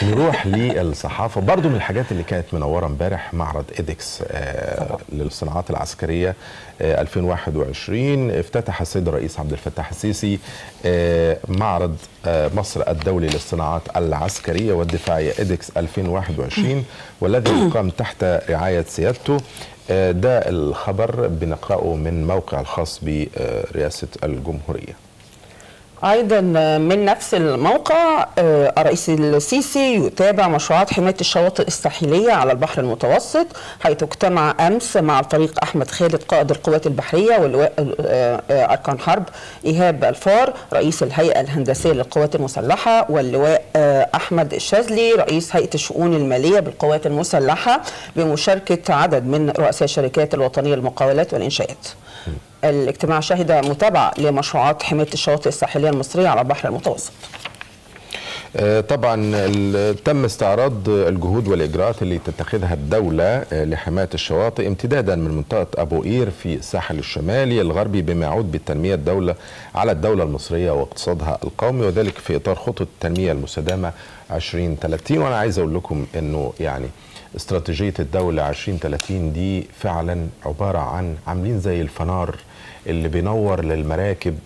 نروح للصحافه برضو من الحاجات اللي كانت منوره امبارح معرض ايدكس آه للصناعات العسكريه آه 2021 افتتح السيد الرئيس عبد الفتاح السيسي آه معرض آه مصر الدولي للصناعات العسكريه والدفاعيه ايدكس 2021 والذي يقام تحت رعايه سيادته آه ده الخبر بنقراه من موقع الخاص برئاسه الجمهوريه ايضا من نفس الموقع الرئيس السيسي يتابع مشروعات حمايه الشواطئ الساحليه على البحر المتوسط حيث اجتمع امس مع الفريق احمد خالد قائد القوات البحريه واللواء اركان حرب ايهاب الفار رئيس الهيئه الهندسيه للقوات المسلحه واللواء احمد الشاذلي رئيس هيئه الشؤون الماليه بالقوات المسلحه بمشاركه عدد من رؤساء الشركات الوطنيه للمقاولات والانشاءات. الاجتماع شهد متابعة لمشروعات حماية الشواطئ الساحلية المصرية على البحر المتوسط طبعا تم استعراض الجهود والاجراءات اللي تتخذها الدوله لحمايه الشواطئ امتدادا من منطقه ابو قير في الساحل الشمالي الغربي بما يعود بالتنميه الدوله على الدوله المصريه واقتصادها القومي وذلك في اطار خطه التنميه المستدامه 2030 وانا عايز اقول لكم انه يعني استراتيجيه الدوله 2030 دي فعلا عباره عن عاملين زي الفنار اللي بينور للمراكب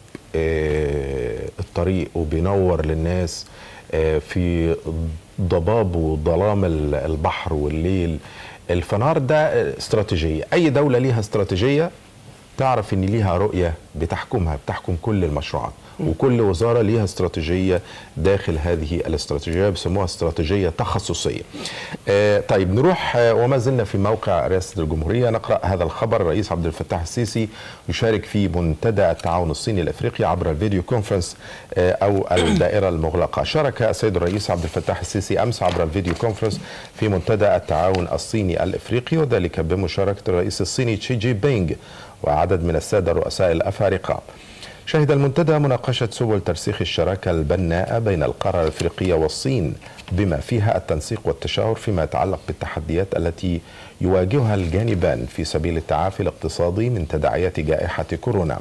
الطريق وبينور للناس في ضباب وظلام البحر والليل الفنار ده استراتيجيه اي دوله ليها استراتيجيه تعرف ان ليها رؤيه بتحكمها بتحكم كل المشروعات وكل وزاره ليها استراتيجيه داخل هذه الاستراتيجيه بيسموها استراتيجيه تخصصيه. آه طيب نروح آه وما زلنا في موقع رئاسه الجمهوريه نقرا هذا الخبر الرئيس عبد الفتاح السيسي يشارك في منتدى التعاون الصيني الافريقي عبر الفيديو كونفرنس آه او الدائره المغلقه. شارك السيد الرئيس عبد الفتاح السيسي امس عبر الفيديو كونفرنس في منتدى التعاون الصيني الافريقي وذلك بمشاركه الرئيس الصيني تشي جي بينغ وعدد من الساده الرؤساء الافارقه. شهد المنتدى مناقشة سبل ترسيخ الشراكة البناءة بين القارة الأفريقية والصين بما فيها التنسيق والتشاور فيما يتعلق بالتحديات التي يواجهها الجانبان في سبيل التعافي الاقتصادي من تداعيات جائحة كورونا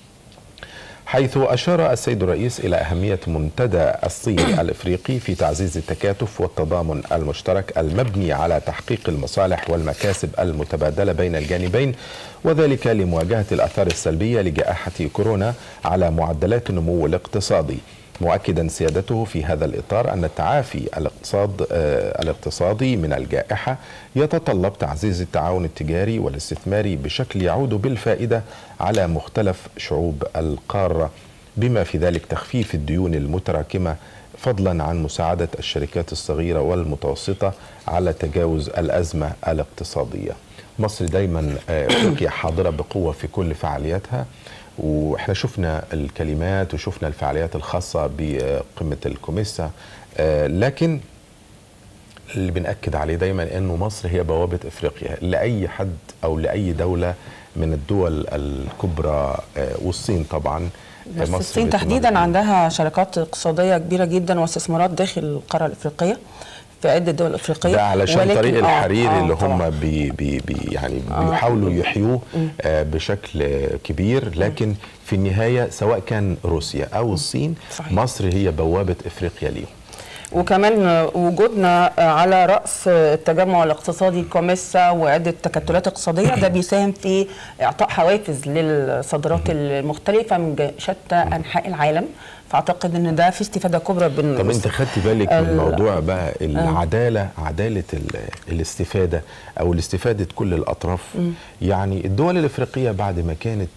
حيث أشار السيد الرئيس إلى أهمية منتدى الصيني الإفريقي في تعزيز التكاتف والتضامن المشترك المبني على تحقيق المصالح والمكاسب المتبادلة بين الجانبين وذلك لمواجهة الآثار السلبية لجائحة كورونا على معدلات النمو الاقتصادي مؤكدا سيادته في هذا الإطار أن التعافي الاقتصاد آه الاقتصادي من الجائحة يتطلب تعزيز التعاون التجاري والاستثماري بشكل يعود بالفائدة على مختلف شعوب القارة بما في ذلك تخفيف الديون المتراكمة فضلا عن مساعدة الشركات الصغيرة والمتوسطة على تجاوز الأزمة الاقتصادية مصر دايما افريقيا حاضره بقوه في كل فعالياتها واحنا شفنا الكلمات وشفنا الفعاليات الخاصه بقمه الكوميسا لكن اللي بنأكد عليه دايما انه مصر هي بوابه افريقيا لاي حد او لاي دوله من الدول الكبرى والصين طبعا بس الصين تحديدا عندها شركات اقتصاديه كبيره جدا واستثمارات داخل القاره الافريقيه في عده دول افريقيه ده علشان طريق الحرير آه اللي هم بي بي بي يعني آه بيحاولوا يحيوه آه بشكل كبير لكن في النهايه سواء كان روسيا او الصين صحيح. مصر هي بوابه افريقيا ليهم وكمان وجودنا على راس التجمع الاقتصادي كوميسا وعده تكتلات اقتصاديه ده بيساهم في اعطاء حوافز للصادرات المختلفه من شتى انحاء العالم فاعتقد ان ده في استفاده كبرى بين طب انت خدتي بالك من موضوع بقى العداله عداله الاستفاده او الاستفاده كل الاطراف م. يعني الدول الافريقيه بعد ما كانت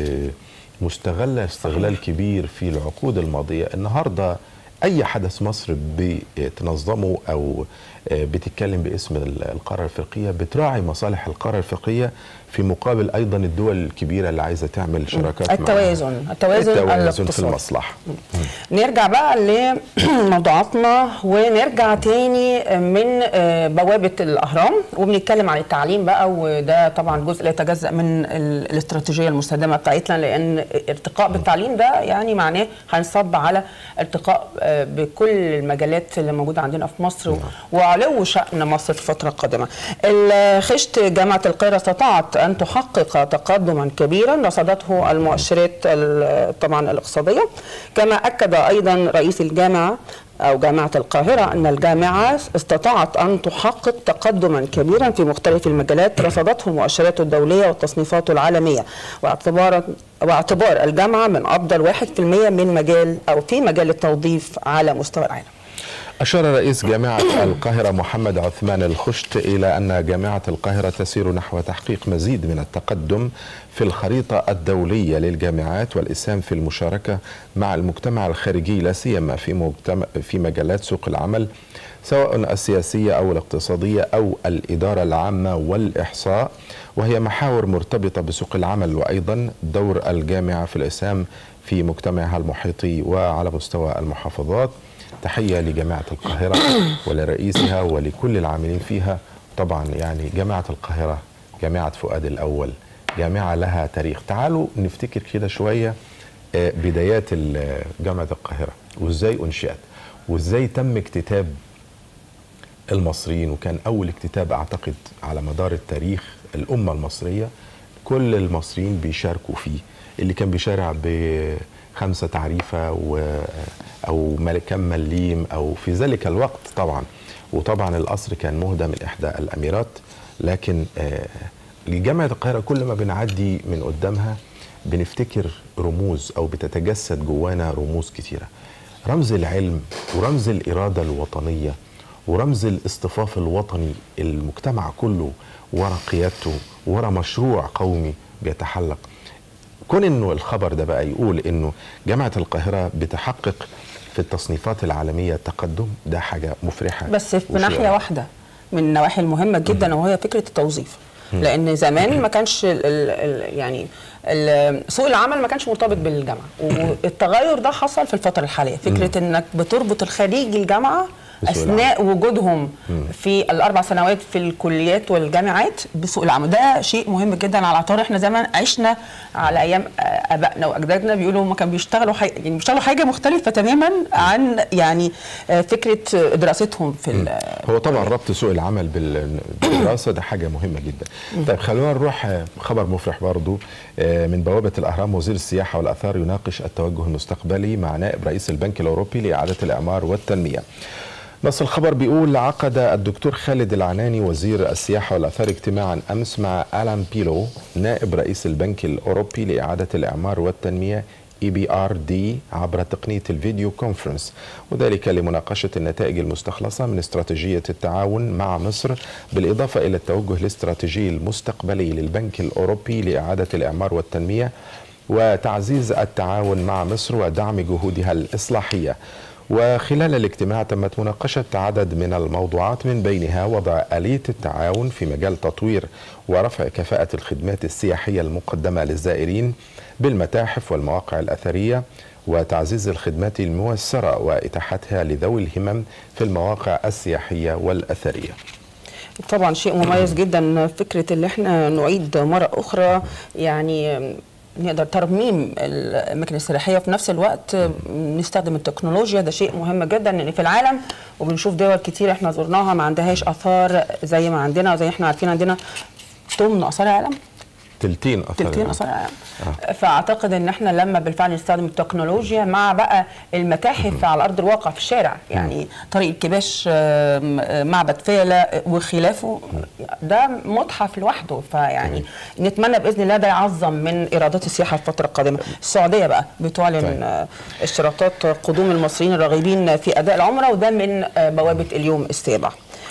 مستغله استغلال كبير في العقود الماضيه النهارده اي حدث مصر بتنظمه او بتتكلم باسم القاره الافريقيه بتراعي مصالح القاره الافريقيه في مقابل ايضا الدول الكبيره اللي عايزه تعمل شراكات التوازن التوازن, التوازن في المصلحه نرجع بقى لموضوعاتنا ونرجع تاني من بوابه الاهرام وبنتكلم عن التعليم بقى وده طبعا جزء لا يتجزا من الاستراتيجيه المستدامه بتاعتنا لان ارتقاء بالتعليم ده يعني معناه هنصب على ارتقاء بكل المجالات اللي موجوده عندنا في مصر وعلو شان مصر في الفتره القادمه. خشت جامعه القاهره استطاعت ان تحقق تقدما كبيرا رصدته المؤشرات طبعا الاقتصاديه كما اكد ايضا رئيس الجامعه أو جامعة القاهرة أن الجامعة استطاعت أن تحقق تقدما كبيرا في مختلف المجالات رصدته المؤشرات الدولية والتصنيفات العالمية واعتبار واعتبار الجامعة من أفضل 1% من مجال أو في مجال التوظيف على مستوى العالم. أشار رئيس جامعة القاهرة محمد عثمان الخشت إلى أن جامعة القاهرة تسير نحو تحقيق مزيد من التقدم في الخريطة الدولية للجامعات والإسهام في المشاركة مع المجتمع الخارجي لا سيما في مجتمع في مجالات سوق العمل سواء السياسية أو الاقتصادية أو الإدارة العامة والإحصاء وهي محاور مرتبطة بسوق العمل وأيضا دور الجامعة في الإسهام في مجتمعها المحيطي وعلى مستوى المحافظات تحية لجامعة القاهرة ولرئيسها ولكل العاملين فيها طبعا يعني جامعة القاهرة جامعة فؤاد الأول جامعة لها تاريخ تعالوا نفتكر كده شوية آه، بدايات ال- جامعة القاهرة وازاي انشئت وازاي تم اكتتاب المصريين وكان اول اكتتاب اعتقد على مدار التاريخ الامه المصريه كل المصريين بيشاركوا فيه اللي كان بيشارع بخمسه تعريفه و او مل- كم مليم او في ذلك الوقت طبعا وطبعا القصر كان مهدى من احدى الاميرات لكن آه، جامعه القاهره كل ما بنعدي من قدامها بنفتكر رموز او بتتجسد جوانا رموز كتيره رمز العلم ورمز الاراده الوطنيه ورمز الاصطفاف الوطني المجتمع كله ورا قيادته ورا مشروع قومي بيتحلق كون انه الخبر ده بقى يقول انه جامعه القاهره بتحقق في التصنيفات العالميه تقدم ده حاجه مفرحه بس في وشيء ناحيه واحده من النواحي المهمه جدا وهي فكره التوظيف لان زمان ما كانش ال ال يعني ال سوق العمل ما كانش مرتبط بالجامعه والتغير ده حصل في الفتره الحاليه فكره انك بتربط الخريجي الجامعه بسوق اثناء وجودهم في الاربع سنوات في الكليات والجامعات بسوق العمل ده شيء مهم جدا على اعتبار احنا زمان عشنا على ايام آه، ابائنا واجدادنا بيقولوا هم كانوا بيشتغلوا حاجه يعني بيشتغلوا حاجه مختلفه تماما عن يعني آه، فكره دراستهم في ال- هو طبعا ربط سوق العمل بال- بالدراسه ده حاجه مهمه جدا طيب خلونا نروح آه، خبر مفرح برضو آه، من بوابه الاهرام وزير السياحه والاثار يناقش التوجه المستقبلي مع نائب رئيس البنك الاوروبي لاعاده الاعمار والتنميه نص الخبر بيقول عقد الدكتور خالد العناني وزير السياحة والأثار اجتماعا أمس مع ألان بيلو نائب رئيس البنك الأوروبي لإعادة الإعمار والتنمية اي بي ار دي عبر تقنيه الفيديو كونفرنس وذلك لمناقشه النتائج المستخلصه من استراتيجيه التعاون مع مصر بالاضافه الى التوجه الاستراتيجي المستقبلي للبنك الاوروبي لاعاده الاعمار والتنميه وتعزيز التعاون مع مصر ودعم جهودها الاصلاحيه وخلال الاجتماع تمت مناقشة عدد من الموضوعات من بينها وضع آلية التعاون في مجال تطوير ورفع كفاءة الخدمات السياحية المقدمة للزائرين بالمتاحف والمواقع الأثرية وتعزيز الخدمات الميسرة وإتاحتها لذوي الهمم في المواقع السياحية والأثرية طبعا شيء مميز جدا فكره اللي احنا نعيد مره اخرى يعني نقدر ترميم الاماكن السياحيه وفي نفس الوقت نستخدم التكنولوجيا ده شيء مهم جدا ان في العالم وبنشوف دول كتير احنا زرناها ما عندهاش اثار زي ما عندنا وزي احنا عارفين عندنا ثمن اثار العالم تلتين أثر تلتين اثار العالم فاعتقد ان احنا لما بالفعل نستخدم التكنولوجيا مع بقى المتاحف على ارض الواقع في الشارع يعني طريق الكباش آم، آم، معبد فيلة وخلافه ده متحف لوحده فيعني نتمنى باذن الله ده يعظم من ايرادات السياحه الفتره القادمه السعوديه بقى بتعلن طيب. آه، اشتراطات قدوم المصريين الراغبين في اداء العمره وده من آه، بوابه اليوم السابع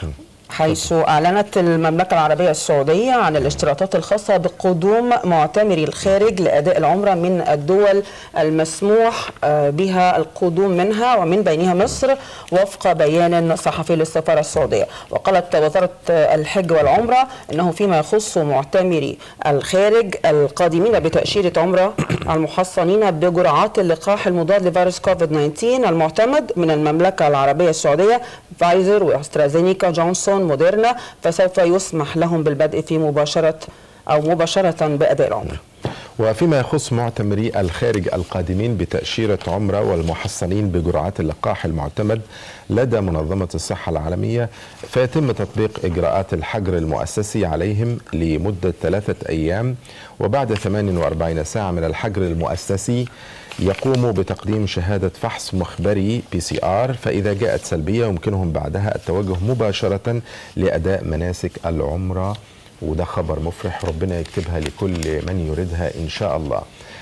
حيث أعلنت المملكة العربية السعودية عن الاشتراطات الخاصة بقدوم معتمري الخارج لأداء العمرة من الدول المسموح آه، بها القدوم منها ومن بينها مصر وفق بيان صحفي للسفارة السعودية وقالت وزارة آه، الحج والعمرة أنه فيما يخص معتمري الخارج القادمين بتأشيرة عمرة المحصنين بجرعات اللقاح المضاد لفيروس كوفيد 19 المعتمد من المملكة العربية السعودية فايزر واسترازينيكا جونسون موديرنا فسوف يسمح لهم بالبدء في مباشرة أو مباشرة بأداء العمرة وفيما يخص معتمري الخارج القادمين بتأشيرة عمرة والمحصنين بجرعات اللقاح المعتمد لدى منظمة الصحة العالمية فيتم تطبيق إجراءات الحجر المؤسسي عليهم لمدة ثلاثة أيام وبعد 48 ساعة من الحجر المؤسسي يقوموا بتقديم شهادة فحص مخبري بي سي آر فإذا جاءت سلبية يمكنهم بعدها التوجه مباشرة لأداء مناسك العمرة وده خبر مفرح ربنا يكتبها لكل من يريدها إن شاء الله